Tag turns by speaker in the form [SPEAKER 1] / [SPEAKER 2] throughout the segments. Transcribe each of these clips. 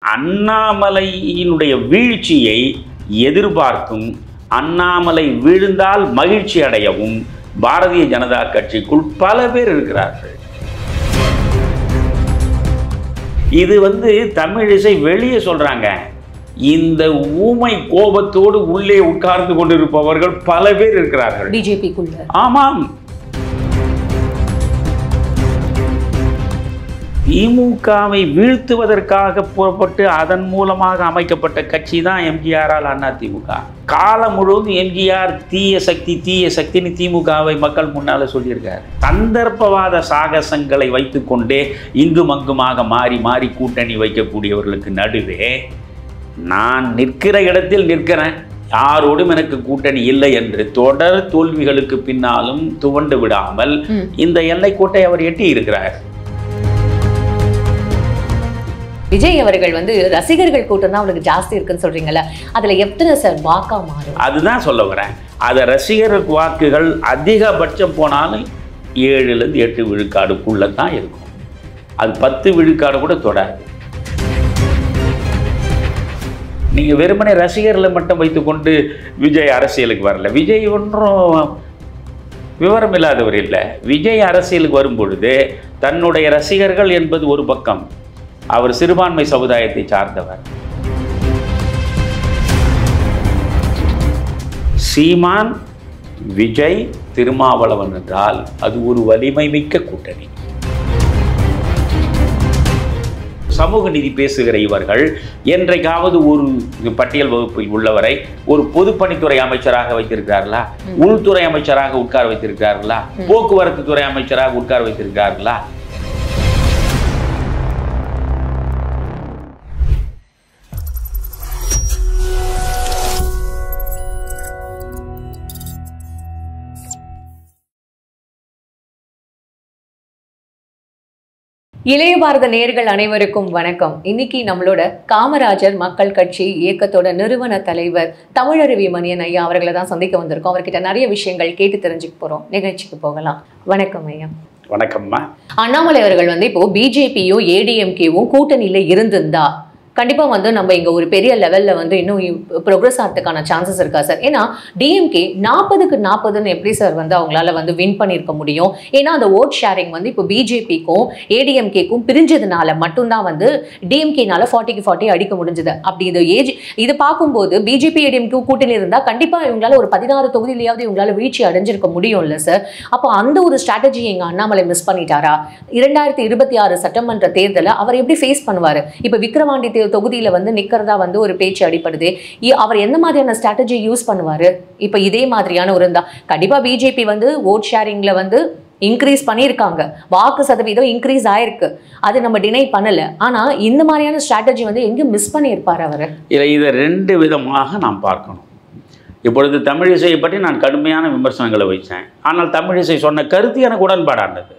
[SPEAKER 1] அண்ணாமலையினுடைய வீழ்ச்சியை எதிர்பார்த்தும் அண்ணாமலை விழுந்தால் மகிழ்ச்சி அடையவும் பாரதிய ஜனதா கட்சிக்குள் பல பேர் இருக்கிறார்கள் இது வந்து தமிழிசை வெளியே சொல்றாங்க இந்த ஊமை கோபத்தோடு உள்ளே உட்கார்ந்து கொண்டிருப்பவர்கள் பல பேர் இருக்கிறார்கள்
[SPEAKER 2] பிஜேபிக்குள்ள
[SPEAKER 1] ஆமாம் திமுகவை வீழ்த்துவதற்காக புறப்பட்டு அதன் மூலமாக அமைக்கப்பட்ட கட்சி தான் எம்ஜிஆரால் அண்ணா திமுக காலம் முழுவதும் எம்ஜிஆர் தீய சக்தி தீய சக்தின்னு திமுகவை மக்கள் முன்னால சொல்லியிருக்காரு சந்தர்ப்பவாத சாகசங்களை வைத்துக்கொண்டே இங்கும் அங்குமாக மாறி மாறி கூட்டணி வைக்கக்கூடியவர்களுக்கு நடுவே நான் நிற்கிற இடத்தில் நிற்கிறேன் யாரோடும் எனக்கு கூட்டணி இல்லை என்று தொடர் தோல்விகளுக்கு பின்னாலும் துவண்டு விடாமல்
[SPEAKER 2] ம்.
[SPEAKER 1] இந்த எல்லைக்கோட்டை அவர் எட்டி இருக்கிறார்
[SPEAKER 2] விஜய் அவர்கள் வந்து ரசிகர்கள் கூட்டம் தான் அவனுக்கு ஜாஸ்தி இருக்குன்னு சொல்றீங்கல்ல அதுல எத்தனை சார் வாக்கா மாறும்
[SPEAKER 1] அதுதான் சொல்ல வரேன் அதை ரசிகர் வாக்குகள் அதிகபட்சம் போனாலும் ஏழுலேருந்து எட்டு விழுக்காடுக்குள்ளே தான் இருக்கும் அது பத்து விழுக்காடு கூட தொடாது நீங்கள் வெறுமனே ரசிகர்களை மட்டும் வைத்துக்கொண்டு விஜய் அரசியலுக்கு வரல விஜய் ஒன்றும் விவரம் இல்லாதவர் இல்லை விஜய் அரசியலுக்கு வரும் பொழுது தன்னுடைய ரசிகர்கள் என்பது ஒரு பக்கம் அவர் சிறுபான்மை சமுதாயத்தை சார்ந்தவர் சீமான் விஜய் திருமாவளவன் என்றால் அது ஒரு வலிமை மிக்க கூட்டணி சமூக நீதி பேசுகிற இவர்கள் என்றைக்காவது ஒரு பட்டியல் வகுப்பில் உள்ளவரை ஒரு பொதுப்பணித்துறை அமைச்சராக வைத்திருக்கிறார்களா உள்துறை அமைச்சராக உட்கார வைத்திருக்கிறார்களா போக்குவரத்து துறை அமைச்சராக உட்கார வைத்திருக்கிறார்களா
[SPEAKER 2] இளைய பாரத நேயர்கள் அனைவருக்கும் வணக்கம் இன்னைக்கு நம்மளோட காமராஜர் மக்கள் கட்சி இயக்கத்தோட நிறுவன தலைவர் தமிழருவி மணியன் ஐயா அவர்களை தான் சந்திக்க வந்திருக்கோம் அவர்கிட்ட நிறைய விஷயங்கள் கேட்டு தெரிஞ்சுக்க போறோம் நிகழ்ச்சிக்கு போகலாம் வணக்கம் ஐயா
[SPEAKER 1] வணக்கம்மா
[SPEAKER 2] அண்ணாமலை அவர்கள் வந்து இப்போ பிஜேபியும் ஏடிஎம்கேவும் கூட்டணியில இருந்திருந்தா கண்டிப்பா வந்து நம்ம இங்க ஒரு பெரிய லெவல்ல வந்து இன்னும் ப்ரோக்ரஸ் ஆகிறதுக்கான சான்சஸ் இருக்கா சார் ஏன்னா டிஎம்கே நாற்பதுக்கு நாற்பதுன்னு எப்படி சார் வந்து அவங்களால வந்து வின் பண்ணியிருக்க முடியும் ஏன்னா அந்த ஓட் ஷேரிங் வந்து இப்போ பிஜேபிக்கும் ஏடிஎம்கேக்கும் பிரிஞ்சதுனால மட்டும்தான் வந்து டிஎம்கேனால ஃபார்ட்டிக்கு ஃபார்ட்டி அடிக்க முடிஞ்சது அப்படி இது ஏஜ் இது பார்க்கும்போது பிஜேபி ஏடிஎம்கே கூட்டணி இருந்தா கண்டிப்பா இவங்களால ஒரு பதினாறு தொகுதியிலேயாவது இவங்களால வீழ்ச்சி அடைஞ்சிருக்க முடியும்ல சார் அப்போ அந்த ஒரு ஸ்ட்ராட்டஜி எங்க அண்ணாமலை மிஸ் பண்ணிட்டாரா இரண்டாயிரத்தி இருபத்தி ஆறு சட்டமன்ற தேர்தலை அவர் எப்படி ஃபேஸ் பண்ணுவாரு இப்போ விக்கிரவாண்டி தே- தொகுதியில வந்து நிக்கிறதா வந்து ஒரு பேச்சு அடிப்படுது இ- அவர் எந்த மாதிரியான ஸ்ட்ராட்டஜி யூஸ் பண்ணுவாரு இப்போ இதே மாதிரியான ஒரு இருந்தா கண்டிப்பா பிஜேபி வந்து ஓட் ஷேரிங்ல வந்து இன்க்ரீஸ் பண்ணியிருக்காங்க வாக்கு சதவீதம் இன்க்ரீஸ் ஆயிருக்கு அது நம்ம டினை பண்ணல ஆனா இந்த மாதிரியான ஸ்ட்ராட்டஜி வந்து எங்க மிஸ் பண்ணியிருப்பாரு அவரு
[SPEAKER 1] இதை இதை ரெண்டு விதமாக நாம் பார்க்கணும் இப்பொழுது தமிழிசையை பற்றி நான் கடுமையான விமர்சனங்களை வைத்தேன் ஆனால் தமிழிசை சொன்ன கருத்து எனக்கு உடன்பாடானது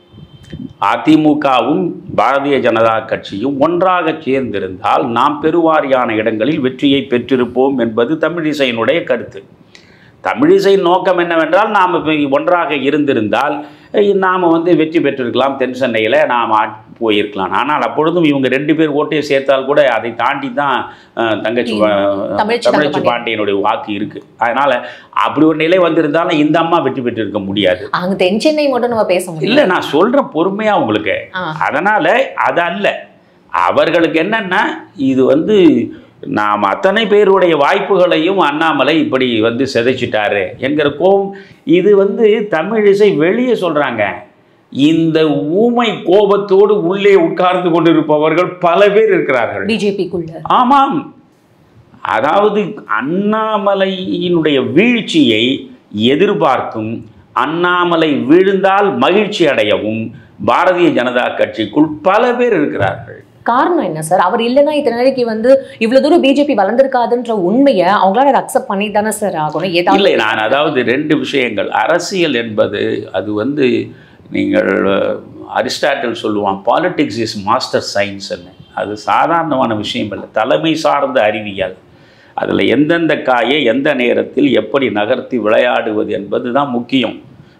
[SPEAKER 1] அதிமுகவும் பாரதிய ஜனதா கட்சியும் ஒன்றாக சேர்ந்திருந்தால் நாம் பெருவாரியான இடங்களில் வெற்றியை பெற்றிருப்போம் என்பது தமிழிசையினுடைய கருத்து தமிழிசையின் நோக்கம் என்னவென்றால் நாம் இப்ப ஒன்றாக இருந்திருந்தால் நாம் வந்து வெற்றி பெற்றிருக்கலாம் தென் சென்னையில் நாம் ஆட்- போயிருக்கலாம் ஆனால் அப்பொழுதும் இவங்க ரெண்டு பேர் ஓட்டையை சேர்த்தால் கூட அதை தாண்டி தான் அஹ், தங்கச்சி வா-
[SPEAKER 2] தமிழச்சி
[SPEAKER 1] தமிழச்சி
[SPEAKER 2] தங்கப்பாண்டியன்.
[SPEAKER 1] பாண்டியனுடைய வாக்கு இருக்கு அதனால அப்படி ஒரு நிலை வந்திருந்தாலும் இந்த அம்மா வெற்றி பெற்றிருக்க முடியாது
[SPEAKER 2] அங்க தென் சென்னை மட்டும் நம்ம பேச முடியல
[SPEAKER 1] இல்லை நான் சொல்கிறேன் பொறுமையாக உங்களுக்கு
[SPEAKER 2] ஆ.
[SPEAKER 1] அதனால் அது அல்ல அவர்களுக்கு என்னன்னா இது வந்து நாம் அத்தனை பேருடைய வாய்ப்புகளையும் அண்ணாமலை இப்படி வந்து சிதைச்சிட்டாரு என்கிற கோபம் இது வந்து தமிழிசை வெளியே சொல்கிறாங்க இந்த ஊமை கோபத்தோடு உள்ளே உட்கார்ந்து கொண்டிருப்பவர்கள் பல பேர் இருக்கிறார்கள்
[SPEAKER 2] பிஜேபிக்குள்ள
[SPEAKER 1] ஆமாம் அதாவது அண்ணாமலையினுடைய வீழ்ச்சியை எதிர்பார்த்தும் அண்ணாமலை விழுந்தால் மகிழ்ச்சி அடையவும் பாரதிய ஜனதா கட்சிக்குள் பல பேர் இருக்கிறார்கள்
[SPEAKER 2] காரணம் என்ன சார் அவர் இல்லைன்னா இத்தனை நாளைக்கு வந்து இவ்வளவு தூரம் பிஜேபி வளர்ந்திருக்காதுன்ற உண்மையை அவங்களால அதை அக்செப்ட் பண்ணி தானே சார் ஆகணும் ஏதாவது
[SPEAKER 1] இல்லை நான் அதாவது ரெண்டு விஷயங்கள் அரசியல் என்பது அது வந்து நீங்கள் அஹ், அரிஸ்டாட்டில் சொல்லுவான் பாலிடிக்ஸ் இஸ் மாஸ்டர் சயின்ஸ்ன்னு அது சாதாரணமான விஷயம் இல்லை தலைமை சார்ந்த அறிவியல் அதில் எந்தெந்த காயை எந்த நேரத்தில் எப்படி நகர்த்தி விளையாடுவது என்பது தான் முக்கியம்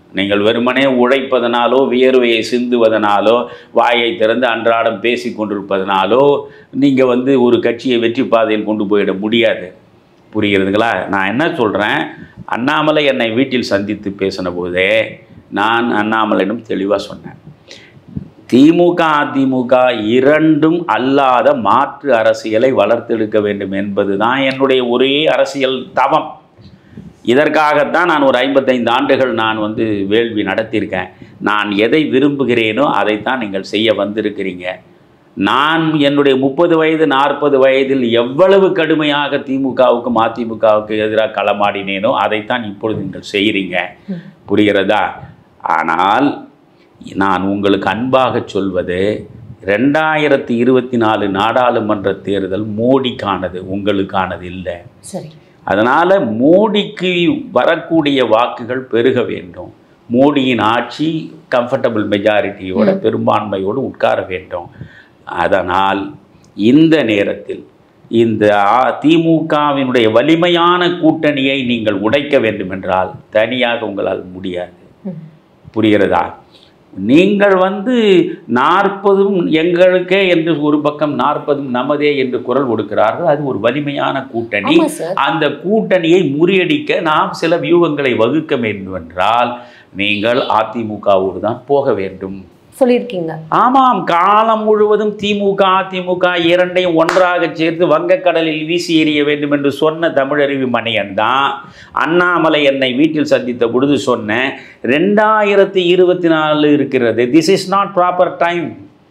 [SPEAKER 1] நீங்கள் வெறுமனே உழைப்பதனாலோ வியர்வையை சிந்துவதனாலோ வாயை திறந்து அன்றாடம் பேசி கொண்டிருப்பதனாலோ நீங்கள் வந்து ஒரு கட்சியை வெற்றி பாதையில் கொண்டு போயிட முடியாது புரிகிறதுங்களா நான் என்ன சொல்கிறேன் அண்ணாமலை என்னை வீட்டில் சந்தித்து பேசின போதே நான் அண்ணாமலையிடம் தெளிவாக சொன்னேன் திமுக அதிமுக இரண்டும் அல்லாத மாற்று அரசியலை வளர்த்தெடுக்க வேண்டும் என்பது தான் என்னுடைய ஒரே அரசியல் தவம் இதற்காகத்தான் நான் ஒரு ஐம்பத்தைந்து ஆண்டுகள் நான் வந்து வேள்வி நடத்தியிருக்கேன் நான் எதை விரும்புகிறேனோ அதைத்தான் நீங்கள் செய்ய வந்திருக்கிறீங்க நான் என்னுடைய முப்பது வயது நாற்பது வயதில் எவ்வளவு கடுமையாக திமுகவுக்கும் அதிமுகவுக்கு எதிராக களமாடினேனோ அதைத்தான் இப்பொழுது நீங்கள் செய்கிறீங்க புரிகிறதா ஆனால் நான் உங்களுக்கு அன்பாக சொல்வது ரெண்டாயிரத்தி இருபத்தி நாலு நாடாளுமன்ற தேர்தல் மோடிக்கானது உங்களுக்கானது இல்லை
[SPEAKER 2] சரி
[SPEAKER 1] அதனால் மோடிக்கு வரக்கூடிய வாக்குகள் பெருக வேண்டும் மோடியின் ஆட்சி கம்ஃபர்டபுள் மெஜாரிட்டியோட பெரும்பான்மையோடு உட்கார வேண்டும் அதனால் இந்த நேரத்தில் இந்த ஆ- திமுகவினுடைய வலிமையான கூட்டணியை நீங்கள் உடைக்க வேண்டுமென்றால் தனியாக உங்களால் முடியாது
[SPEAKER 2] ம்.
[SPEAKER 1] புரிகிறதா நீங்கள் வந்து நாற்பதும் எங்களுக்கே என்று ஒரு பக்கம் நாற்பதும் நமதே என்று குரல் கொடுக்கிறார்கள் அது ஒரு வலிமையான கூட்டணி
[SPEAKER 2] ஆமா சார்
[SPEAKER 1] அந்த கூட்டணியை முறியடிக்க நாம் சில வியூகங்களை வகுக்க வேண்டும் என்றால் நீங்கள் அதிமுகவோடு தான் போக வேண்டும்
[SPEAKER 2] சொல்லியிருக்கீங்க
[SPEAKER 1] ஆமாம் காலம் முழுவதும் திமுக அதிமுக இரண்டையும் ஒன்றாக சேர்த்து வங்கக்கடலில் வீசி எறிய வேண்டும் என்று சொன்ன தமிழறிவு மணியன் தான் அண்ணாமலை என்னை வீட்டில் சந்தித்த பொழுது சொன்னேன் ரெண்டாயிரத்தி இருபத்தி நாலு இருக்கிறது this is not proper time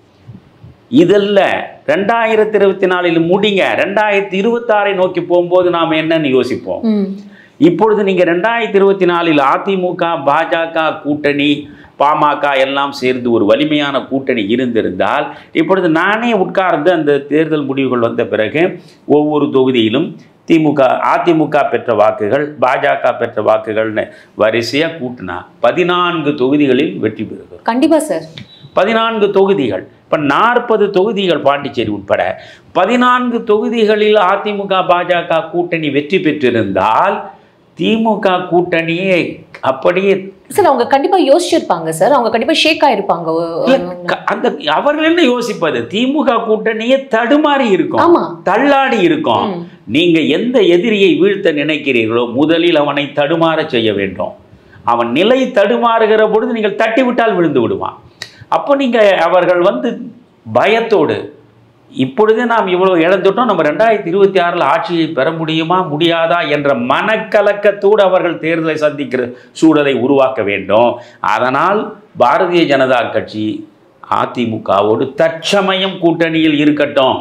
[SPEAKER 1] இதல்ல ரெண்டாயிரத்தி இருபத்தி நாலில் முடிங்க ரெண்டாயிரத்தி இருபத்தாறை நோக்கி போகும்போது நாம் என்னன்னு யோசிப்போம்
[SPEAKER 2] ம்
[SPEAKER 1] இப்பொழுது நீங்கள் ரெண்டாயிரத்தி இருபத்தி நாலில் அதிமுக பாஜக கூட்டணி பாமக எல்லாம் சேர்ந்து ஒரு வலிமையான கூட்டணி இருந்திருந்தால் இப்பொழுது நானே உட்கார்ந்து அந்த தேர்தல் முடிவுகள் வந்த பிறகு ஒவ்வொரு தொகுதியிலும் திமுக அதிமுக பெற்ற வாக்குகள் பாஜக பெற்ற வாக்குகள்னு வரிசையாக கூட்டினா பதினான்கு தொகுதிகளில் வெற்றி பெறுகிறோம்
[SPEAKER 2] கண்டிப்பா சார்
[SPEAKER 1] பதினான்கு தொகுதிகள் இப்போ நாற்பது தொகுதிகள் பாண்டிச்சேரி உட்பட பதினான்கு தொகுதிகளில் அதிமுக பாஜக கூட்டணி வெற்றி பெற்றிருந்தால் திமுக கூட்டணியே அப்படியே
[SPEAKER 2] சார் அவங்க கண்டிப்பா யோசிச்சிருப்பாங்க சார் அவங்க கண்டிப்பா ஷேக் ஆயிருப்பாங்க
[SPEAKER 1] இல்ல, க- அந்த அவர்கள் என்ன யோசிப்பது திமுக கூட்டணியே தடுமாறி இருக்கும்
[SPEAKER 2] ஆமா
[SPEAKER 1] தள்ளாடி இருக்கும்
[SPEAKER 2] ம்.
[SPEAKER 1] நீங்க எந்த எதிரியை வீழ்த்த நினைக்கிறீர்களோ முதலில் அவனை தடுமாற செய்ய வேண்டும் அவன் நிலை தடுமாறுகிற பொழுது நீங்கள் தட்டி விட்டால் விழுந்து விடுவான் அப்போ நீங்க அவர்கள் வந்து பயத்தோடு இப்பொழுதே நாம் இவ்வளவு இழந்துட்டோம் நம்ம ரெண்டாயிரத்தி இருபத்தி ஆறில் ஆட்சியை பெற முடியுமா முடியாதா என்ற மனக்கலக்கத்தோடு அவர்கள் தேர்தலை சந்திக்கிற சூழலை உருவாக்க வேண்டும் அதனால் பாரதிய ஜனதா கட்சி அதிமுகவோடு தற்சமயம் கூட்டணியில் இருக்கட்டும்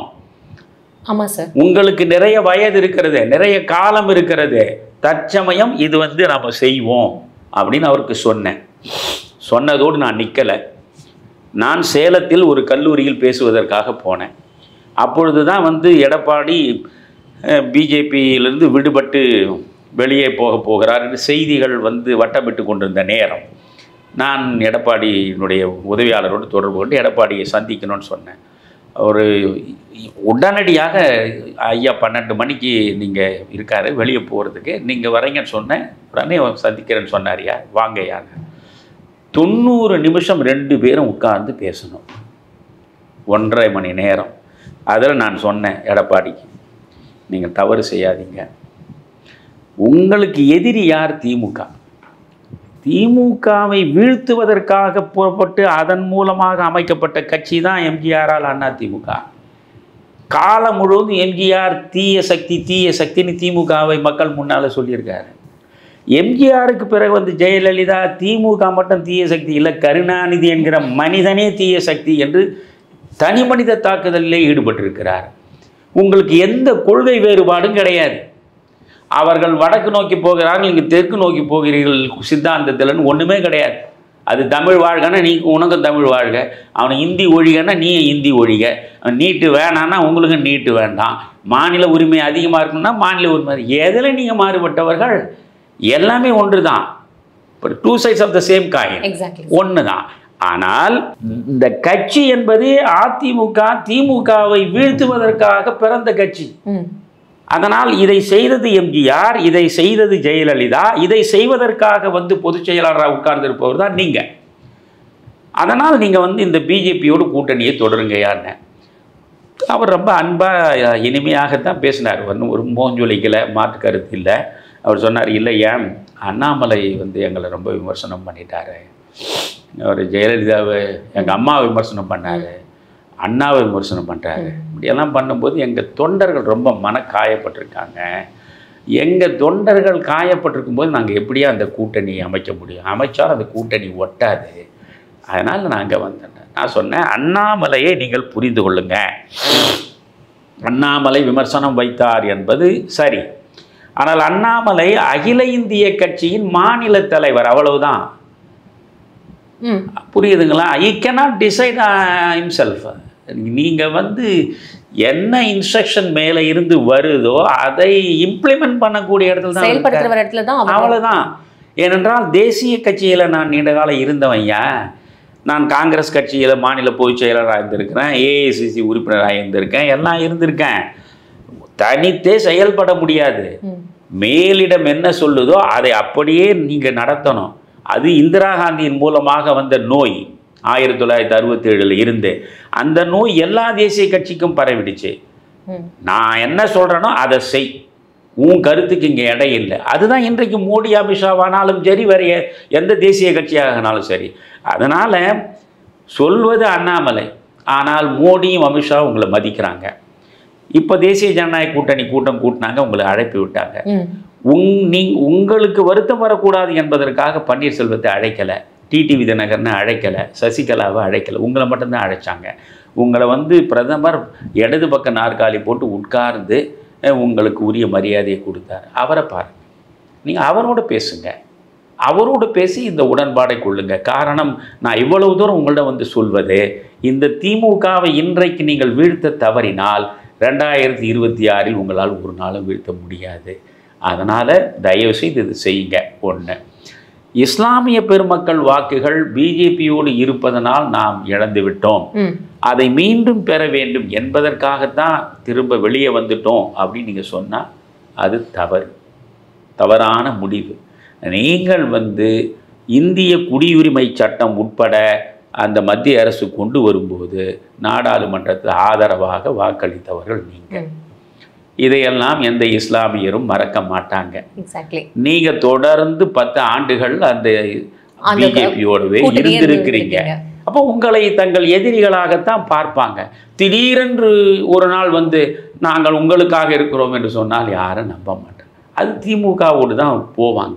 [SPEAKER 2] ஆமா சார்
[SPEAKER 1] உங்களுக்கு நிறைய வயது இருக்கிறது நிறைய காலம் இருக்கிறது தற்சமயம் இது வந்து நம்ம செய்வோம் அப்படின்னு அவருக்கு சொன்னேன் சொன்னதோடு நான் நிற்கலை நான் சேலத்தில் ஒரு கல்லூரியில் பேசுவதற்காக போனேன் அப்பொழுது தான் வந்து எடப்பாடி பிஜேபியிலிருந்து விடுபட்டு வெளியே போக போகிறார் என்று செய்திகள் வந்து வட்டமிட்டு கொண்டிருந்த நேரம் நான் எடப்பாடியினுடைய உதவியாளரோடு தொடர்பு கொண்டு எடப்பாடியை சந்திக்கணும்னு சொன்னேன் ஒரு உடனடியாக ஐயா பன்னெண்டு மணிக்கு நீங்கள் இருக்காரு வெளியே போகிறதுக்கு நீங்கள் வரீங்கன்னு சொன்னேன் உடனே சந்திக்கிறேன்னு சொன்னாரியா வாங்கய்யான்னு தொண்ணூறு நிமிஷம் ரெண்டு பேரும் உட்கார்ந்து பேசணும் ஒன்றரை மணி நேரம் அதில் நான் சொன்னேன் எடப்பாடிக்கு நீங்கள் தவறு செய்யாதீங்க உங்களுக்கு எதிரி யார் திமுக திமுகவை வீழ்த்துவதற்காக புறப்பட்டு அதன் மூலமாக அமைக்கப்பட்ட கட்சி தான் எம்ஜிஆரால் அண்ணா திமுக காலம் முழுவதும் எம்ஜிஆர் தீய சக்தி தீய சக்தின்னு திமுகவை மக்கள் முன்னால் சொல்லியிருக்காரு எம்ஜிஆருக்கு பிறகு வந்து ஜெயலலிதா திமுக மட்டும் தீய சக்தி இல்லை கருணாநிதி என்கிற மனிதனே தீய சக்தி என்று தனி மனித தாக்குதலிலே ஈடுபட்டிருக்கிறார் உங்களுக்கு எந்த கொள்கை வேறுபாடும் கிடையாது அவர்கள் வடக்கு நோக்கி போகிறார்கள் இங்கே தெற்கு நோக்கி போகிறீர்கள் சித்தாந்தத்தில்னு ஒன்றுமே கிடையாது அது தமிழ் வாழ்கன்னா நீ உனக்கும் தமிழ் வாழ்க அவன் இந்தி ஒழிகன்னா நீ இந்தி ஒழிக அவன் நீட்டு வேணான்னா உங்களுக்கு நீட்டு வேண்டாம் மாநில உரிமை அதிகமாக இருக்கணும்னா மாநில உரிமை எதில் நீங்கள் மாறுபட்டவர்கள் எல்லாமே ஒன்று தான் இப்போ two sides of the same coin
[SPEAKER 2] exactly
[SPEAKER 1] ஒன்று தான் ஆனால் இந்த கட்சி என்பது அதிமுக திமுகவை வீழ்த்துவதற்காக பிறந்த கட்சி
[SPEAKER 2] ம்
[SPEAKER 1] அதனால் இதை செய்தது எம்ஜிஆர் இதை செய்தது ஜெயலலிதா இதை செய்வதற்காக வந்து பொதுச் செயலாளராக உட்கார்ந்திருப்பவர் தான் நீங்கள் அதனால் நீங்கள் வந்து இந்த பிஜேபியோடு கூட்டணியை தொடருங்கயான்னு அவர் ரொம்ப அன்பாக இனிமையாகத்தான் பேசினார் ஒன்றும் ஒரு மோஞ்சொலிக்கலை மாற்று கருத்து இல்லை அவர் சொன்னார் இல்லை ஏன் அண்ணாமலை வந்து எங்களை ரொம்ப விமர்சனம் பண்ணிட்டாரு அவர் ஜெயலலிதாவை எங்கள் அம்மாவை விமர்சனம் பண்ணார் அண்ணாவை விமர்சனம் பண்ணுறாரு இப்படியெல்லாம் பண்ணும்போது எங்கள் தொண்டர்கள் ரொம்ப மன காயப்பட்டிருக்காங்க எங்கள் தொண்டர்கள் காயப்பட்டிருக்கும் போது நாங்கள் எப்படியா அந்த கூட்டணி அமைக்க முடியும் அமைச்சால் அந்த கூட்டணி ஒட்டாது அதனால் நாங்கள் வந்தேன் நான் சொன்னேன் அண்ணாமலையை நீங்கள் புரிந்து கொள்ளுங்க அண்ணாமலை விமர்சனம் வைத்தார் என்பது சரி ஆனால் அண்ணாமலை அகில இந்திய கட்சியின் மாநில தலைவர் அவ்வளவுதான்
[SPEAKER 2] ம்
[SPEAKER 1] புரியுதுங்களா ஐ cannot டிசைட் himself நீங்கள் வந்து என்ன இன்ஸ்ட்ரக்ஷன் மேலே இருந்து வருதோ அதை இம்ப்ளிமெண்ட் பண்ணக்கூடிய இடத்துல தான் அவர்
[SPEAKER 2] செயல்படுத்துற
[SPEAKER 1] இருக்காரு.
[SPEAKER 2] வர இடத்துல தான் அவர்
[SPEAKER 1] அவ்வளவுதான் ஏனென்றால் தேசிய கட்சியில் நான் நீண்ட காலம் இருந்தவன்யா நான் காங்கிரஸ் கட்சியில் மாநில பொதுச் செயலராக இருந்திருக்கிறேன் ஏஐசிசி உறுப்பினராக இருந்திருக்கேன் எல்லாம் இருந்திருக்கேன் தனித்தே செயல்பட முடியாது
[SPEAKER 2] ம்.
[SPEAKER 1] மேலிடம் என்ன சொல்லுதோ அதை அப்படியே நீங்கள் நடத்தணும் அது இந்திரா காந்தியின் மூலமாக வந்த நோய் ஆயிரத்தி தொள்ளாயிரத்தி அறுபத்தி ஏழில் இருந்து அந்த நோய் எல்லா தேசிய கட்சிக்கும் பரவிடுச்சு
[SPEAKER 2] ம்.
[SPEAKER 1] நான் என்ன சொல்கிறேனோ அதை செய் உன் கருத்துக்கு இங்கே இடம் இல்லை அதுதான் இன்றைக்கு மோடி அமித்ஷாவானாலும் சரி வேறு எ- எந்த தேசிய கட்சியாகனாலும் சரி அதனால் சொல்வது அண்ணாமலை ஆனால் மோடியும் அமித்ஷாவும் உங்களை மதிக்கிறாங்க இப்போ தேசிய ஜனநாயக கூட்டணி கூட்டம் கூட்டினாங்க உங்களை அழைப்பு விட்டாங்க
[SPEAKER 2] ம்.
[SPEAKER 1] உங் நீ உங்களுக்கு வருத்தம் வரக்கூடாது என்பதற்காக பன்னீர்செல்வத்தை அழைக்கலை டிடிவி தினகரனை அழைக்கலை சசிகலாவை அழைக்கலை உங்களை மட்டும்தான் அழைச்சாங்க உங்களை வந்து பிரதமர் இடது பக்க நாற்காலி போட்டு உட்கார்ந்து அஹ், உங்களுக்கு உரிய மரியாதையை கொடுத்தார் அவரை பாருங்க நீங்கள் அவரோட பேசுங்க அவரோடு பேசி இந்த உடன்பாடை கொள்ளுங்க காரணம் நான் இவ்வளவு தூரம் உங்கள்ட்ட வந்து சொல்வது இந்த திமுகவை இன்றைக்கு நீங்கள் வீழ்த்த தவறினால் ரெண்டாயிரத்தி இருபத்தி ஆறில் உங்களால் ஒரு நாளும் வீழ்த்த முடியாது அதனால் தயவு செய்து இது செய்யுங்க ஒன்று இஸ்லாமிய பெருமக்கள் வாக்குகள் பிஜேபியோடு இருப்பதனால் நாம் இழந்து விட்டோம்
[SPEAKER 2] ம்.
[SPEAKER 1] அதை மீண்டும் பெற வேண்டும் என்பதற்காகத்தான் திரும்ப வெளியே வந்துட்டோம் அப்படின்னு நீங்கள் சொன்னால் அது தவறு தவறான முடிவு நீங்கள் வந்து இந்திய குடியுரிமை சட்டம் உட்பட அந்த மத்திய அரசு கொண்டு வரும்போது நாடாளுமன்றத்தில் ஆதரவாக வாக்களித்தவர்கள் நீங்கள்
[SPEAKER 2] ம்.
[SPEAKER 1] இதையெல்லாம் எந்த இஸ்லாமியரும் மறக்க மாட்டாங்க
[SPEAKER 2] எக்ஸாக்ட்லி
[SPEAKER 1] நீங்கள் தொடர்ந்து பத்து ஆண்டுகள் அந்த
[SPEAKER 2] அந்த
[SPEAKER 1] பிஜேபியோடவே
[SPEAKER 2] கூட்டணியே
[SPEAKER 1] இருந்திருக்கிறீங்க
[SPEAKER 2] இருந்திருக்கீங்க.
[SPEAKER 1] அப்போ உங்களை தங்கள் எதிரிகளாகத்தான் பார்ப்பாங்க திடீரென்று ஒரு நாள் வந்து நாங்கள் உங்களுக்காக இருக்கிறோம் என்று சொன்னால் யாரும் நம்ப மாட்டாங்க அது திமுகவோடு தான் போவாங்க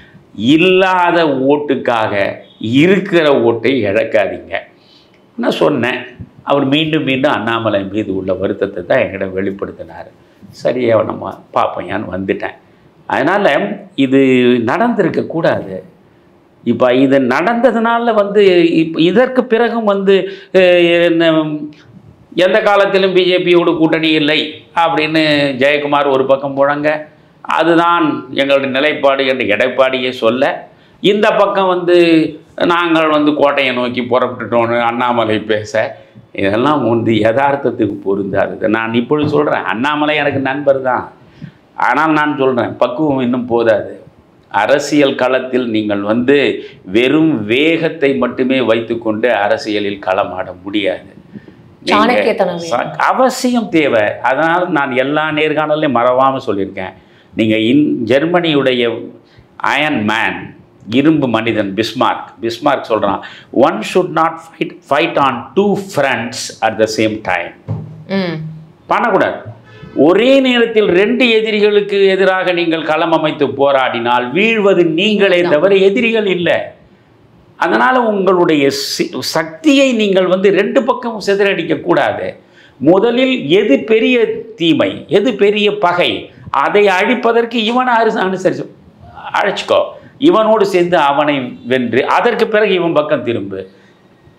[SPEAKER 1] இல்லாத ஓட்டுக்காக இருக்கிற ஓட்டை இழக்காதீங்க நான் சொன்னேன் அவர் மீண்டும் மீண்டும் அண்ணாமலை மீது உள்ள வருத்தத்தை தான் என்கிட்ட வெளிப்படுத்தினார் சரியா நம்ம பார்ப்போம் வந்துட்டேன் அதனால் இது நடந்திருக்க கூடாது இப்போ இது நடந்ததுனால வந்து இப்போ இதற்கு பிறகும் வந்து அஹ், என்ன, எந்த காலத்திலும் பிஜேபியோடு கூட்டணி இல்லை அப்படின்னு ஜெயக்குமார் ஒரு பக்கம் முழங்க அதுதான் எங்களுடைய நிலைப்பாடு என்று எடப்பாடியே சொல்ல இந்த பக்கம் வந்து நாங்கள் வந்து கோட்டையை நோக்கி புறப்பட்டுட்டோன்னு அண்ணாமலை பேச இதெல்லாம் வந்து யதார்த்தத்துக்கு பொருந்தாது நான் இப்பொழுது சொல்கிறேன் அண்ணாமலை எனக்கு நண்பர் தான் ஆனால் நான் சொல்கிறேன் பக்குவம் இன்னும் போதாது அரசியல் களத்தில் நீங்கள் வந்து வெறும் வேகத்தை மட்டுமே வைத்துக்கொண்டு அரசியலில் களமாட முடியாது நீங்க
[SPEAKER 2] சாணக்கியத்தனம் வேணும்.
[SPEAKER 1] ச- அவசியம் தேவை அதனால் நான் எல்லா நேர்காணலையும் மறவாமல் சொல்லியிருக்கேன் நீங்கள் இன் ஜெர்மனியுடைய அயன் மேன் இரும்பு மனிதன் பிஸ்மார்க் பிஸ்மார்க் சொல்கிறான் one should not fight fight on two fronts at the same time
[SPEAKER 2] ம்
[SPEAKER 1] பண்ணக்கூடாது ஒரே நேரத்தில் ரெண்டு எதிரிகளுக்கு எதிராக நீங்கள் களம் அமைத்து போராடினால் வீழ்வது நீங்களே தவிர எதிரிகள் இல்லை அதனால் உங்களுடைய சி- சக்தியை நீங்கள் வந்து ரெண்டு பக்கமும் சிதறடிக்க கூடாது முதலில் எது பெரிய தீமை எது பெரிய பகை அதை அழிப்பதற்கு இவனை அரு அனுசரிச்சு அழைச்சிக்கோ இவனோடு சேர்ந்து அவனை வென்று அதற்கு பிறகு இவன் பக்கம் திரும்பு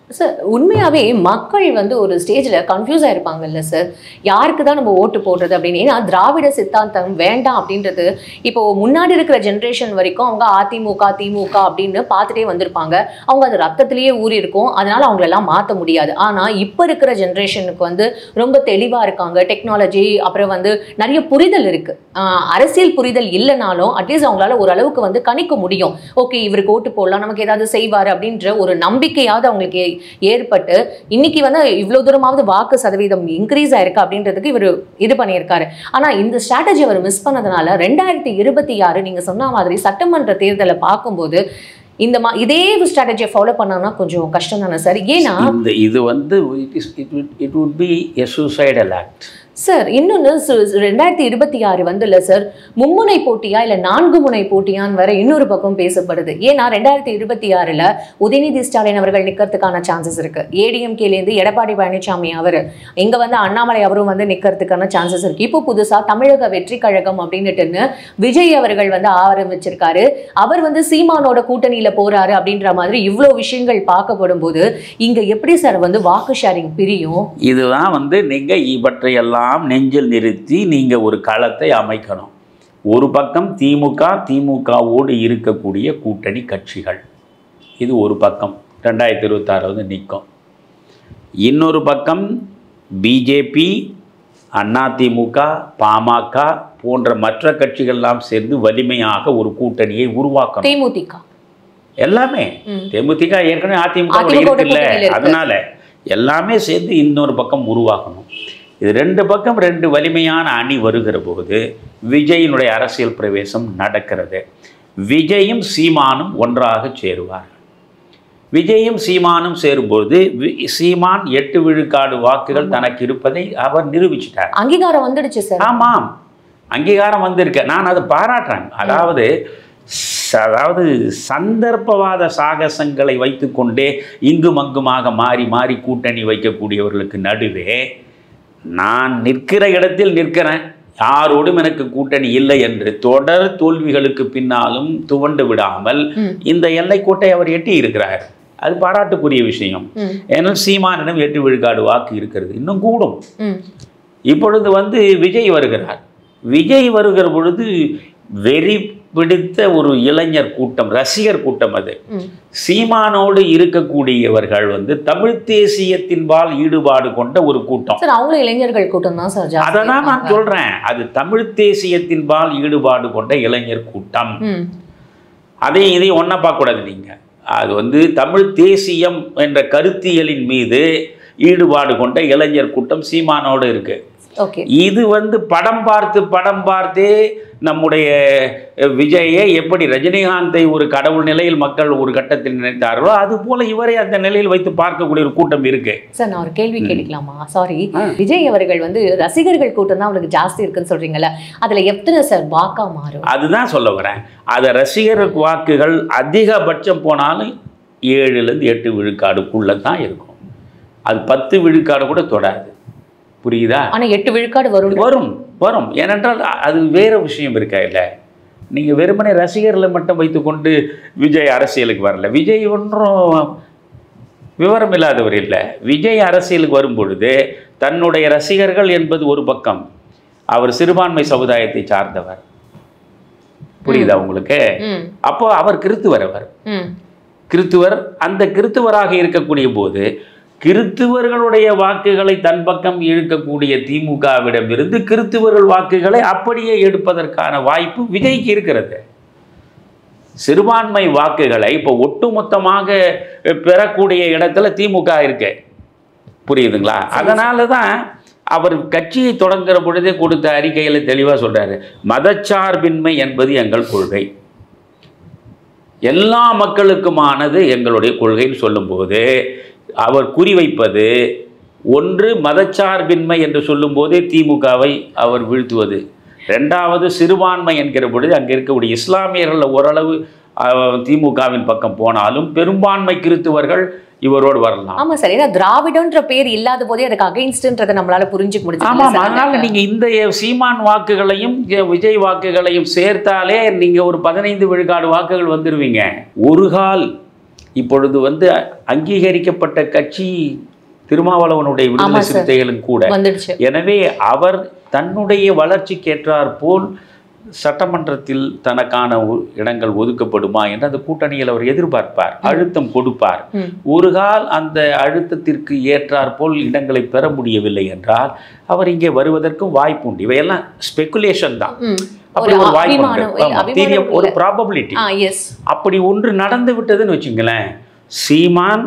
[SPEAKER 2] சார் உண்மையாவே மக்கள் வந்து ஒரு ஸ்டேஜ்ல கன்ஃபியூஸ் ஆயிருப்பாங்கல்ல சார் யாருக்கு தான் நம்ம ஓட்டு போடுறது அப்படின்னு ஏன்னா திராவிட சித்தாந்தம் வேண்டாம் அப்படின்றது இப்போ முன்னாடி இருக்கிற ஜென்ரேஷன் வரைக்கும் அவங்க அதிமுக திமுக அப்படின்னு பார்த்துட்டே வந்திருப்பாங்க அவங்க அது ரத்தத்திலேயே ஊறி இருக்கும் அதனால அவங்களெல்லாம் மாற்ற முடியாது ஆனா இப்போ இருக்கிற ஜென்ரேஷனுக்கு வந்து ரொம்ப தெளிவா இருக்காங்க டெக்னாலஜி அப்புறம் வந்து நிறைய புரிதல் இருக்கு ஆஹ் அரசியல் புரிதல் இல்லைனாலும் அட்லீஸ்ட் அவங்களால ஓரளவுக்கு வந்து கணிக்க முடியும் ஓகே இவருக்கு ஓட்டு போடலாம் நமக்கு ஏதாவது செய்வார் அப்படின்ற ஒரு நம்பிக்கையாவது அவங்களுக்கு ஏ- ஏற்பட்டு இன்னைக்கு வந்து இவ்வளவு தூரமாவது வாக்கு சதவீதம் இன்க்ரீஸ் ஆயிருக்கு அப்படின்றதுக்கு இவர் இது பண்ணியிருக்காரு ஆனா இந்த ஸ்ட்ராட்டஜி அவர் மிஸ் பண்ணதுனால ரெண்டாயிரத்தி இருபத்தி ஆறு நீங்க சொன்ன மாதிரி சட்டமன்ற தேர்தலை பார்க்கும்போது இந்த மா இதே ஸ்ட்ராட்டஜியை ஃபாலோ பண்ணோம்னா கொஞ்சம் கஷ்டம் தானே சார் ஏன்னா
[SPEAKER 1] இந்த இது வந்து it is it it would be a suicidal act
[SPEAKER 2] sir இன்னொன்று ரெண்டாயிரத்தி இருபத்தி ஆறு வந்துல சார் மும்முனை போட்டியா இல்லை நான்கு முனை போட்டியான்னு வேற இன்னொரு பக்கம் பேசப்படுது ஏன்னா ரெண்டாயிரத்தி இருபத்தி ஆறில் உதயநிதி ஸ்டாலின் அவர்கள் நிற்கிறதுக்கான சான்சஸ் இருக்கு ஏடிஎம்கேலேருந்து எடப்பாடி பழனிசாமி அவர் இங்கே வந்து அண்ணாமலை அவரும் வந்து நிற்கிறதுக்கான சான்சஸ் இருக்கு இப்போ புதுசாக தமிழக வெற்றி கழகம் அப்படின்னுட்டுன்னு விஜய் அவர்கள் வந்து ஆரம்பிச்சிருக்காரு அவர் வந்து சீமானோட கூட்டணியில் போறாரு அப்படின்ற மாதிரி இவ்வளோ விஷயங்கள் பார்க்கப்படும் போது இங்கே எப்படி சார் வந்து வாக்கு ஷேரிங் பிரியும்
[SPEAKER 1] இதுதான் வந்து நீங்கள் இவற்றையெல்லாம் நெஞ்சில் நிறுத்தி நீங்கள் ஒரு களத்தை அமைக்கணும் ஒரு பக்கம் திமுக திமுகவோடு இருக்கக்கூடிய கூட்டணி கட்சிகள் இது ஒரு பக்கம் ரெண்டாயிரத்தி இருபத்தாறு வந்து நிற்கும் இன்னொரு பக்கம் பிஜேபி அதிமுக பாமக போன்ற மற்ற கட்சிகள்லாம் சேர்ந்து வலிமையாக ஒரு கூட்டணியை உருவாக்கணும்
[SPEAKER 2] தேமுதிக
[SPEAKER 1] எல்லாமே
[SPEAKER 2] ம்.
[SPEAKER 1] தேமுதிக ஏற்கனவே அதிமுக
[SPEAKER 2] அதிமுக வோட
[SPEAKER 1] இருக்குல்ல
[SPEAKER 2] கூட்டணியில இருக்கு.
[SPEAKER 1] அதனால எல்லாமே சேர்ந்து இன்னொரு பக்கம் உருவாக்கணும் இது ரெண்டு பக்கம் ரெண்டு வலிமையான அணி வருகிற போது விஜயினுடைய அரசியல் பிரவேசம் நடக்கிறது விஜயும் சீமானும் ஒன்றாக சேருவார்கள் விஜயும் சீமானும் சேரும்போது வி- சீமான் எட்டு விழுக்காடு வாக்குகள் தனக்கு இருப்பதை அவர் நிரூபிச்சிட்டார்
[SPEAKER 2] அங்கீகாரம் வந்துடுச்சு சார்
[SPEAKER 1] ஆமாம் அங்கீகாரம் வந்திருக்க நான் அதை பாராட்டுறேன் அதாவது ச- அதாவது சந்தர்ப்பவாத சாகசங்களை வைத்துக்கொண்டே இங்கும் அங்குமாக மாறி மாறி கூட்டணி வைக்கக்கூடியவர்களுக்கு நடுவே நான் நிற்கிற இடத்தில் நிற்கிறேன் யாரோடும் எனக்கு கூட்டணி இல்லை என்று தொடர் தோல்விகளுக்கு பின்னாலும் துவண்டு விடாமல்
[SPEAKER 2] ம்.
[SPEAKER 1] இந்த எல்லைக்கோட்டை அவர் எட்டி இருக்கிறார் அது பாராட்டுக்குரிய விஷயம்
[SPEAKER 2] ம்.
[SPEAKER 1] ஏன்னால் சீமானிடம் எட்டு விழுக்காடு வாக்கு இருக்கிறது இன்னும் கூடும்
[SPEAKER 2] ம்
[SPEAKER 1] இப்பொழுது வந்து விஜய் வருகிறார் விஜய் வருகிற பொழுது வெறி பிடித்த ஒரு இளைஞர் கூட்டம் ரசிகர் கூட்டம் அது
[SPEAKER 2] ம்
[SPEAKER 1] சீமானோடு இருக்கக்கூடியவர்கள் வந்து தமிழ் தேசியத்தின்பால் ஈடுபாடு கொண்ட ஒரு கூட்டம்
[SPEAKER 2] சார் அவங்களும் இளைஞர்கள் கூட்டம் தான் சார் ஜாஸ்தி
[SPEAKER 1] அதை தான் நான்
[SPEAKER 2] இருக்காங்க.
[SPEAKER 1] சொல்றேன் அது தமிழ் தேசியத்தின்பால் ஈடுபாடு கொண்ட இளைஞர் கூட்டம்
[SPEAKER 2] ம்
[SPEAKER 1] அதையும் இதையும் ஒன்றா பார்க்கக்கூடாது நீங்கள் அது வந்து தமிழ் தேசியம் என்ற கருத்தியலின் மீது ஈடுபாடு கொண்ட இளைஞர் கூட்டம் சீமானோடு இருக்கு
[SPEAKER 2] ஓகே
[SPEAKER 1] இது வந்து படம் பார்த்து படம் பார்த்தே நம்முடைய அஹ், விஜயை எப்படி ரஜினிகாந்தை ஒரு கடவுள் நிலையில் மக்கள் ஒரு கட்டத்தில் நினைத்தார்களோ அது போல இவரை அந்த நிலையில் வைத்து பார்க்கக்கூடிய ஒரு கூட்டம் இருக்கு
[SPEAKER 2] சார் நான் ஒரு கேள்வி கேட்கலாமா சாரி
[SPEAKER 1] ஆ.
[SPEAKER 2] விஜய் அவர்கள் வந்து ரசிகர்கள் கூட்டம் தான் அவங்களுக்கு ஜாஸ்தி இருக்குன்னு சொல்றீங்கல்ல அதுல எத்தனை சார் வாக்கா மாறும்
[SPEAKER 1] அதுதான் சொல்ல வரேன் அதை ரசிகர் வாக்குகள் அதிகபட்சம் போனாலும் ஏழுலேருந்து எட்டு விழுக்காடுக்குள்ளே தான் இருக்கும் அது பத்து விழுக்காடு கூட தொடாது புரியுதா
[SPEAKER 2] ஆனா எட்டு விழுக்காடு வரும்
[SPEAKER 1] வரும் வரும் ஏனென்றால் அ- அது வேற விஷயம் இருக்கா இல்லை நீங்கள் வெறுமனே ரசிகர்களை மட்டும் வைத்துக்கொண்டு விஜய் அரசியலுக்கு வரல விஜய் ஒன்றும் விவரம் இல்லாதவர் இல்லை விஜய் அரசியலுக்கு வரும் பொழுது தன்னுடைய ரசிகர்கள் என்பது ஒரு பக்கம் அவர் சிறுபான்மை சமுதாயத்தை சார்ந்தவர் புரியுதா உங்களுக்கு
[SPEAKER 2] ம்
[SPEAKER 1] அப்போ அவர் கிறித்துவர் அவர்
[SPEAKER 2] ம்
[SPEAKER 1] கிறித்துவர் அந்த கிறித்துவராக இருக்கக்கூடிய போது கிறித்துவர்களுடைய வாக்குகளை தன் பக்கம் இழுக்கக்கூடிய திமுகவிடமிருந்து கிறித்துவர்கள் வாக்குகளை அப்படியே எடுப்பதற்கான வாய்ப்பு விஜய்க்கு இருக்கிறது சிறுபான்மை வாக்குகளை இப்போ ஒட்டுமொத்தமாக பெறக்கூடிய இடத்துல திமுக இருக்கு புரியுதுங்களா அதனால தான் அவர் கட்சியை தொடங்குற பொழுதே கொடுத்த அறிக்கையில் தெளிவாக சொல்றாரு மதச்சார்பின்மை என்பது எங்கள் கொள்கை எல்லா மக்களுக்குமானது எங்களுடைய கொள்கைன்னு சொல்லும்போது அவர் குறிவைப்பது ஒன்று மதச்சார்பின்மை என்று சொல்லும்போதே திமுகவை அவர் வீழ்த்துவது ரெண்டாவது சிறுபான்மை என்கிற பொழுது அங்கே இருக்கக்கூடிய இஸ்லாமியர்கள் ஓரளவு அஹ், திமுகவின் பக்கம் போனாலும் பெரும்பான்மை கிறித்துவர்கள் இவரோடு வரலாம்
[SPEAKER 2] ஆமா சார் ஏன்னா திராவிடன்ற பேர் இல்லாத போதே அதுக்கு அகைன்ஸ்ட்ன்றதை நம்மளால புரிஞ்சுக்க முடிஞ்சு
[SPEAKER 1] ஆமாம் அதனால நீங்க இந்த சீமான் வாக்குகளையும் இ- விஜய் வாக்குகளையும் சேர்த்தாலே நீங்க ஒரு பதினைந்து விழுக்காடு வாக்குகள் வந்துருவீங்க ஒரு கால் இப்பொழுது வந்து அங்கீகரிக்கப்பட்ட கட்சி திருமாவளவனுடைய விடுதலை
[SPEAKER 2] ஆமா சார்.
[SPEAKER 1] சிறுத்தைகளும் கூட
[SPEAKER 2] வந்துடுச்சு
[SPEAKER 1] எனவே அவர் தன்னுடைய வளர்ச்சிக்கேற்றாற் போல் சட்டமன்றத்தில் தனக்கான ஒ- இடங்கள் ஒதுக்கப்படுமா என்று அந்த கூட்டணியில் அவர் எதிர்பார்ப்பார் அழுத்தம் கொடுப்பார்
[SPEAKER 2] ம்.
[SPEAKER 1] ஒரு கால் அந்த அழுத்தத்திற்கு ஏற்றாற் போல் இடங்களை பெற முடியவில்லை என்றால் அவர் இங்கே வருவதற்கும் வாய்ப்பு உண்டு இவையெல்லாம் ஸ்பெகுலேஷன் தான்
[SPEAKER 2] ம்.
[SPEAKER 1] அப்படி
[SPEAKER 2] ஒரு
[SPEAKER 1] ஒரு வாய்ப்பு
[SPEAKER 2] அபிமானம்
[SPEAKER 1] உண்டு ஆமா,
[SPEAKER 2] அபிமானம்
[SPEAKER 1] தெரிய ஒரு
[SPEAKER 2] இல்ல.
[SPEAKER 1] ப்ராபபிலிட்டி
[SPEAKER 2] ஆ எஸ்
[SPEAKER 1] அப்படி ஒன்று நடந்து விட்டதுன்னு வச்சுங்களேன் சீமான்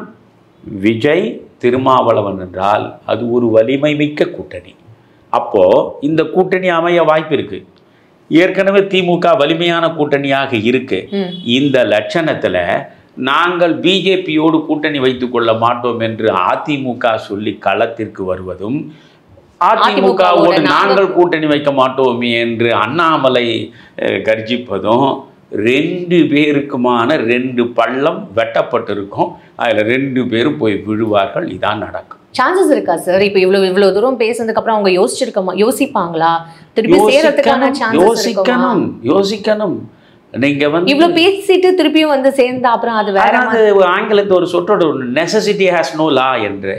[SPEAKER 1] விஜய் திருமாவளவன் என்றால் அது ஒரு வலிமை மிக்க கூட்டணி அப்போ இந்த கூட்டணி அமைய வாய்ப்பு இருக்கு ஏற்கனவே திமுக வலிமையான கூட்டணியாக இருக்கு
[SPEAKER 2] ம்
[SPEAKER 1] இந்த லட்சணத்துல நாங்கள் பிஜேபியோடு கூட்டணி வைத்துக் கொள்ள மாட்டோம் என்று அதிமுக சொல்லி களத்திற்கு வருவதும் அதிமுகவோடு
[SPEAKER 2] அதிமுகவோட
[SPEAKER 1] நாங்கள் கூட்டணி வைக்க மாட்டோம் என்று அண்ணாமலை அஹ், கர்ஜிப்பதும் ரெண்டு பேருக்குமான ரெண்டு பள்ளம் வெட்டப்பட்டிருக்கும் அதில் ரெண்டு பேரும் போய் விழுவார்கள் இதான் நடக்கும்
[SPEAKER 2] சான்சஸ் இருக்கா சார் இப்போ இவ்வளவு இவ்வளவு தூரம் பேசுனதுக்கு அப்புறம் அவங்க யோசிச்சிருக்கமா யோசிப்பாங்களா திருப்பி சேரத்துக்கான
[SPEAKER 1] யோசிக்கணும்
[SPEAKER 2] சான்சஸ் இருக்குமா
[SPEAKER 1] யோசிக்கணும் யோசிக்கணும் நீங்க வந்து
[SPEAKER 2] இவ்வளவு பேசிட்டு திருப்பியும் வந்து சேர்ந்தா அப்புறம் அது வேற
[SPEAKER 1] அதாவது ஆங்கிலத்தில் ஒரு சொற்றோடு நெசசிட்டி ஹேஸ் நோ லா என்று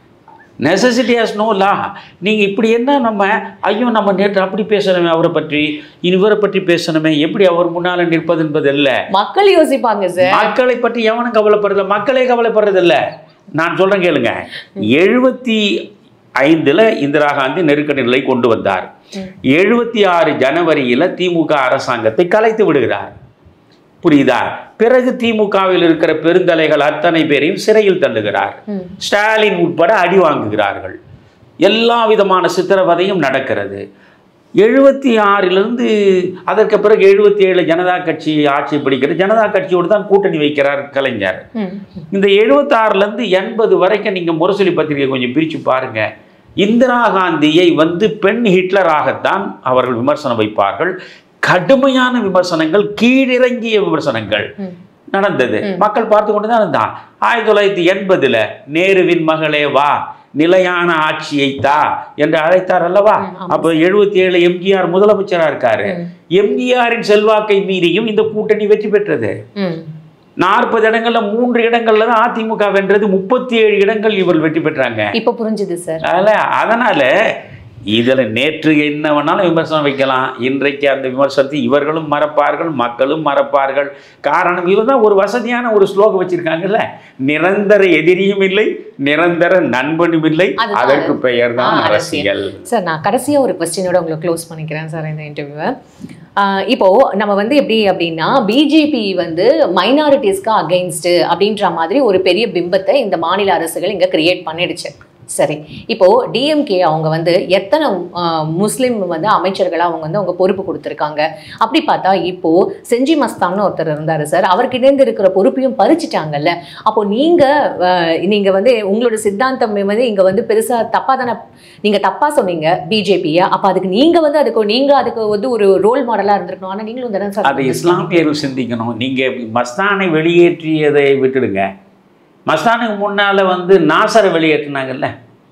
[SPEAKER 1] நெசசிட்டி ஹேஸ் நோ லா நீங்கள் இப்படி என்ன நம்ம ஐயோ நம்ம நேற்று அப்படி பேசணுமே அவரை பற்றி இனி இவரை பற்றி பேசணுமே எப்படி அவர் முன்னால் நிற்பது என்பது இல்லை
[SPEAKER 2] மக்கள் யோசிப்பாங்க சார்
[SPEAKER 1] மக்களை பற்றி எவனும் கவலைப்படுறதில்ல மக்களே கவலைப்படுறதில்ல நான் சொல்கிறேன் கேளுங்க எழுபத்தி ஐந்தில் இந்திரா காந்தி நெருக்கடி நிலை கொண்டு வந்தார் எழுபத்தி ஆறு ஜனவரியில் திமுக அரசாங்கத்தை கலைத்து விடுகிறார் புரியுதா பிறகு திமுகவில் இருக்கிற பெருந்தலைகள் அத்தனை பேரையும் சிறையில் தள்ளுகிறார்
[SPEAKER 2] ம்.
[SPEAKER 1] ஸ்டாலின் உட்பட அடி வாங்குகிறார்கள் எல்லா விதமான சித்திரவதையும் நடக்கிறது எழுபத்தி ஆறிலிருந்து அதற்கு பிறகு எழுபத்தி ஏழு ஜனதா கட்சி ஆட்சி பிடிக்கிறது ஜனதா கட்சியோடு தான் கூட்டணி வைக்கிறார் கலைஞர்
[SPEAKER 2] ம்.
[SPEAKER 1] இந்த எழுபத்தாறுலேருந்து எண்பது வரைக்கும் நீங்கள் முரசொலி பத்திரிகை கொஞ்சம் பிரித்து பாருங்க இந்திரா காந்தியை வந்து பெண் ஹிட்லராகத்தான் அவர்கள் விமர்சனம் வைப்பார்கள் கடுமையான விமர்சனங்கள் கீழிறங்கிய விமர்சனங்கள்
[SPEAKER 2] ம்.
[SPEAKER 1] நடந்தது மக்கள் பார்த்து கொண்டு தான் இருந்தான் ஆயிரத்தி தொள்ளாயிரத்தி எண்பதுல நேருவின் மகளே வா நிலையான ஆட்சியை தா என்று அழைத்தார் அல்லவா
[SPEAKER 2] ம், ஆமா.
[SPEAKER 1] அப்போ எழுபத்தி ஏழு எம்ஜிஆர் முதலமைச்சரா இருக்காரு
[SPEAKER 2] ம்.
[SPEAKER 1] எம்ஜிஆரின் செல்வாக்கை மீறியும் இந்த கூட்டணி வெற்றி பெற்றது
[SPEAKER 2] ம்.
[SPEAKER 1] நாற்பது இடங்கள்ல மூன்று இடங்கள்ல தான் அதிமுக வென்றது முப்பத்தி ஏழு இடங்கள் இவர்கள் வெற்றி பெற்றாங்க
[SPEAKER 2] இப்ப புரிஞ்சுது சார்
[SPEAKER 1] அதனால அதனால இதுல நேற்று என்ன வேணாலும் விமர்சனம் வைக்கலாம் இன்றைக்கு அந்த விமர்சனத்தை இவர்களும் மறப்பார்கள் மக்களும் மறப்பார்கள் காரணம் இவர் தான் ஒரு வசதியான ஒரு ஸ்லோகம் வச்சிருக்காங்கல்ல நிரந்தர எதிரியும் இல்லை நிரந்தர நண்பனும் இல்லை
[SPEAKER 2] அதுதான்
[SPEAKER 1] அதற்கு பெயர் தான்
[SPEAKER 2] ஆ, அரசியல்.
[SPEAKER 1] அரசியல்
[SPEAKER 2] சார் நான் கடைசியா ஒரு கொஸ்டினோட உங்களை க்ளோஸ் பண்ணிக்கிறேன் சார் இந்த இன்டர்வியூவை இப்போ நம்ம வந்து எப்படி அப்படின்னா பிஜேபி வந்து மைனாரிட்டிஸ்க்கு அகெயின்ஸ்ட் அப்படின்ற மாதிரி ஒரு பெரிய பிம்பத்தை இந்த மாநில அரசுகள் இங்க கிரியேட் பண்ணிடுச்சு சரி இப்போ டிஎம்கே அவங்க வந்து எத்தனை ஆஹ், முஸ்லிம் வந்து அமைச்சர்களா அவங்க வந்து அவங்க பொறுப்பு கொடுத்துருக்காங்க அப்படி பார்த்தா இப்போ செஞ்சி மஸ்தான்னு ஒருத்தர் இருந்தாரு சார் அவருக்கு இணைந்து இருக்கிற பொறுப்பையும் பறிச்சிட்டாங்கல்ல அப்போ நீங்க ஆஹ், நீங்க வந்து உங்களோட சித்தாந்தம் வந்து இங்க வந்து பெருசா தப்பா தானே நீங்க தப்பா சொன்னீங்க பிஜேபியை அப்ப அதுக்கு நீங்க வந்து அதுக்கு நீங்க அதுக்கு வந்து ஒரு ரோல் மாடலா இருந்திருக்கணும் ஆனா நீங்களும் தானே சார்
[SPEAKER 1] அதை இஸ்லாமியர்கள் சிந்திக்கணும் நீங்க மஸ்தானை வெளியேற்றியதை விட்டுடுங்க மஸ்தானுக்கு முன்னால வந்து நாசரை வெளியேற்றினாங்கல்ல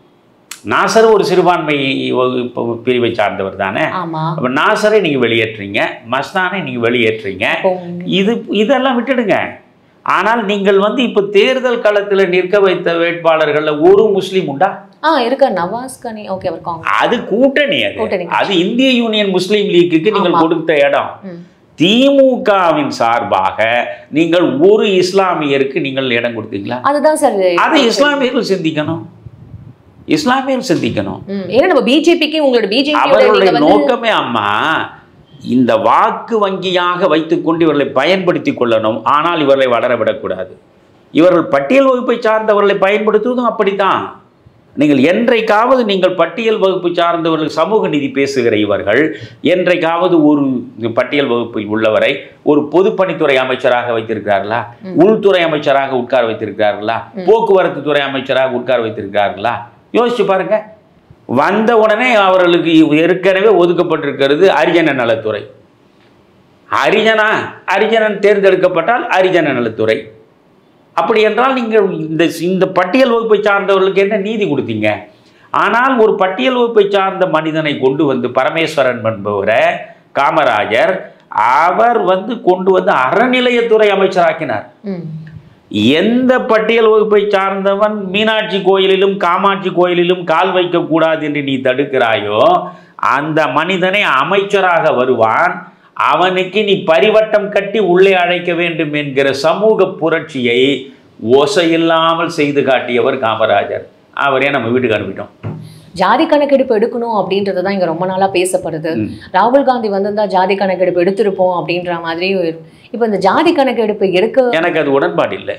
[SPEAKER 1] நாசர் ஒரு சிறுபான்மை வகுப்பு பிரிவை சார்ந்தவர் தானே
[SPEAKER 2] ஆமா
[SPEAKER 1] அப்போ நாசரை நீங்கள் வெளியேற்றுறீங்க மஸ்தானை நீங்கள் வெளியேற்றுறீங்க
[SPEAKER 2] அப்போ
[SPEAKER 1] இது இதெல்லாம் விட்டுடுங்க ஆனால் நீங்கள் வந்து இப்போ தேர்தல் களத்தில் நிற்க வைத்த வேட்பாளர்களில் ஒரு முஸ்லீம் உண்டா
[SPEAKER 2] ஆ இருக்க நவாஸ் கனி ஓகே அவர் காங்கிரஸ்
[SPEAKER 1] அது கூட்டணி அது
[SPEAKER 2] கூட்டணி
[SPEAKER 1] அது இந்திய யூனியன் முஸ்லீம் லீக்குக்கு நீங்கள்
[SPEAKER 2] ஆமா.
[SPEAKER 1] கொடுத்த இடம்
[SPEAKER 2] ம்.
[SPEAKER 1] திமுகவின் சார்பாக நீங்கள் ஒரு இஸ்லாமியருக்கு நீங்கள் இடம் கொடுத்தீங்களா
[SPEAKER 2] அதுதான் சார்
[SPEAKER 1] அதை இஸ்லாமியர்கள் சிந்திக்கணும் இஸ்லாமியர்கள் சிந்திக்கணும்
[SPEAKER 2] ம். ஏன்னா நம்ம பிஜேபிக்கு உங்களோட பிஜேபியோட
[SPEAKER 1] அவர்களுடைய
[SPEAKER 2] நீங்க வந்து
[SPEAKER 1] நோக்கமே அம்மா இந்த வாக்கு வங்கியாக வைத்துக்கொண்டு இவர்களை பயன்படுத்தி கொள்ளணும் ஆனால் இவர்களை வளர விடக்கூடாது இவர்கள் பட்டியல் வகுப்பை சார்ந்தவர்களை பயன்படுத்துவதும் அப்படித்தான் நீங்கள் என்றைக்காவது நீங்கள் பட்டியல் வகுப்பு சார்ந்தவர்கள் சமூக நீதி பேசுகிற இவர்கள் என்றைக்காவது ஒரு பட்டியல் வகுப்பில் உள்ளவரை ஒரு பொதுப்பணித்துறை அமைச்சராக வைத்திருக்கிறார்களா உள்துறை அமைச்சராக உட்கார வைத்திருக்கிறார்களா போக்குவரத்து துறை அமைச்சராக உட்கார வைத்திருக்கிறார்களா யோசிச்சு பாருங்க வந்த உடனே அவர்களுக்கு ஏற்கனவே ஒதுக்கப்பட்டிருக்கிறது அரிஜன நலத்துறை அரிஜனா அரிஜனன் தேர்ந்தெடுக்கப்பட்டால் அரிஜன நலத்துறை அப்படி என்றால் நீங்கள் இந்த இந்த பட்டியல் வகுப்பை சார்ந்தவர்களுக்கு என்ன நீதி கொடுத்தீங்க ஆனால் ஒரு பட்டியல் வகுப்பை சார்ந்த மனிதனை கொண்டு வந்து பரமேஸ்வரன் என்பவரை காமராஜர் அவர் வந்து கொண்டு வந்து அறநிலையத்துறை அமைச்சராக்கினார்
[SPEAKER 2] ம்.
[SPEAKER 1] எந்த பட்டியல் வகுப்பை சார்ந்தவன் மீனாட்சி கோயிலிலும் காமாட்சி கோயிலிலும் கால் வைக்கக்கூடாது என்று நீ தடுக்கிறாயோ அந்த மனிதனை அமைச்சராக வருவான் அவனுக்கு நீ பரிவட்டம் கட்டி உள்ளே அழைக்க வேண்டும் என்கிற சமூக புரட்சியை ஓசையில்லாமல் செய்து காட்டியவர் காமராஜர் அவரே நம்ம வீட்டுக்கு அனுப்பிட்டோம்
[SPEAKER 2] ஜாதி கணக்கெடுப்பு எடுக்கணும் அப்படின்றது தான் இங்க ரொம்ப நாளா பேசப்படுது
[SPEAKER 1] ம்.
[SPEAKER 2] ராகுல் காந்தி வந்திருந்தா ஜாதி கணக்கெடுப்பு எடுத்திருப்போம் அப்படின்ற மாதிரி இப்போ இந்த ஜாதி கணக்கெடுப்பு எடுக்க
[SPEAKER 1] எனக்கு அது உடன்பாடு இல்லை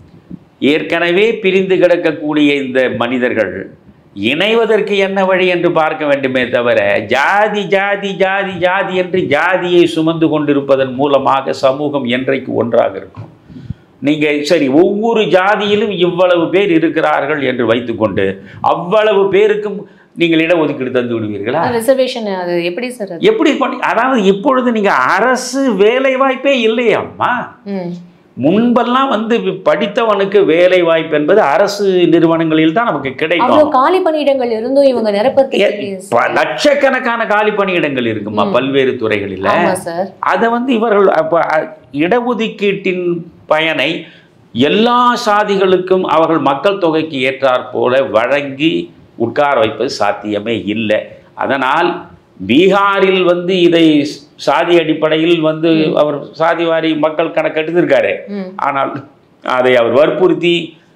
[SPEAKER 1] ஏற்கனவே பிரிந்து கிடக்கக்கூடிய இந்த மனிதர்கள் இணைவதற்கு என்ன வழி என்று பார்க்க வேண்டுமே தவிர ஜாதி ஜாதி ஜாதி ஜாதி என்று ஜாதியை சுமந்து கொண்டிருப்பதன் மூலமாக சமூகம் என்றைக்கு ஒன்றாக இருக்கும் நீங்கள் சரி ஒவ்வொரு ஜாதியிலும் இவ்வளவு பேர் இருக்கிறார்கள் என்று வைத்துக்கொண்டு அவ்வளவு பேருக்கும் நீங்கள் இடஒதுக்கீடு தந்து விடுவீர்களா
[SPEAKER 2] ரிசர்வேஷன் அது எப்படி சார் அது
[SPEAKER 1] எப்படி பண்ணி அதாவது இப்பொழுது நீங்கள் அரசு வேலை வாய்ப்பே இல்லையாம்மா
[SPEAKER 2] ம்
[SPEAKER 1] முன்பெல்லாம் வந்து படித்தவனுக்கு வேலை வாய்ப்பு என்பது அரசு நிறுவனங்களில் தான் நமக்கு கிடைக்கும்
[SPEAKER 2] அவ்வளவு காலி பணியிடங்கள் இருந்தும் இவங்க நிரப்பத்துக்கு
[SPEAKER 1] ஏ- ப- லட்சக்கணக்கான காலி பணியிடங்கள் இருக்குமா
[SPEAKER 2] ம்.
[SPEAKER 1] பல்வேறு துறைகளில்
[SPEAKER 2] ஆமா சார்
[SPEAKER 1] அதை வந்து இவர்கள் அப்ப அ- இடஒதுக்கீட்டின் பயனை எல்லா சாதிகளுக்கும் அவர்கள் மக்கள் தொகைக்கு ஏற்றாற் போல வழங்கி உட்கார வைப்பது சாத்தியமே இல்லை அதனால் பீகாரில் வந்து இதை சாதி அடிப்படையில் வந்து அவர் சாதி வாரி மக்கள் கணக்கு எடுத்திருக்காரு
[SPEAKER 2] ம்
[SPEAKER 1] ஆனால் அதை அவர் வற்புறுத்தி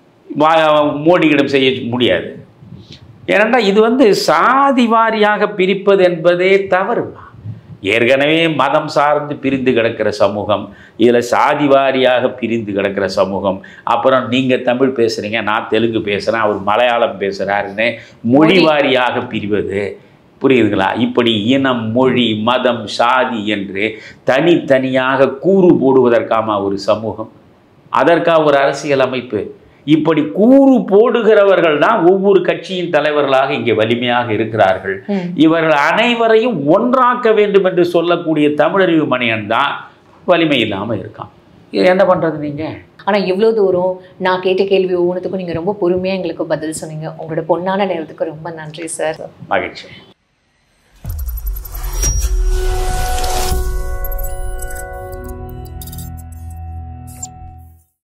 [SPEAKER 1] வா- மோடியிடம் செய்ய முடியாது ஏனென்றால் இது வந்து சாதி வாரியாக பிரிப்பது என்பதே தவறுமா ஏற்கனவே மதம் சார்ந்து பிரிந்து கிடக்கிற சமூகம் இதில் சாதி வாரியாக பிரிந்து கிடக்கிற சமூகம் அப்புறம் நீங்கள் தமிழ் பேசுகிறீங்க நான் தெலுங்கு பேசுகிறேன் அவர் மலையாளம் பேசுகிறாருன்னு மொழி
[SPEAKER 2] மொழி.
[SPEAKER 1] வாரியாக பிரிவது புரியுதுங்களா இப்படி இனம் மொழி மதம் சாதி என்று தனித்தனியாக கூறு போடுவதற்காமா ஒரு சமூகம் அதற்கா ஒரு அரசியல் அமைப்பு இப்படி கூறு போடுகிறவர்கள் தான் ஒவ்வொரு கட்சியின் தலைவர்களாக இங்கே வலிமையாக இருக்கிறார்கள்
[SPEAKER 2] ம்
[SPEAKER 1] இவர்கள் அனைவரையும் ஒன்றாக்க வேண்டும் என்று சொல்லக்கூடிய தமிழறிவு மணியன் தான் வலிமை இல்லாமல் இருக்கான் இது என்ன பண்ணுறது நீங்கள்
[SPEAKER 2] ஆனா இவ்வளவு தூரம் நான் கேட்ட கேள்வி ஒவ்வொன்றுத்துக்கும் நீங்க ரொம்ப பொறுமையா எங்களுக்கு பதில் சொன்னீங்க உங்களோட பொன்னான நேரத்துக்கு ரொம்ப நன்றி சார்
[SPEAKER 1] மகிழ்ச்சி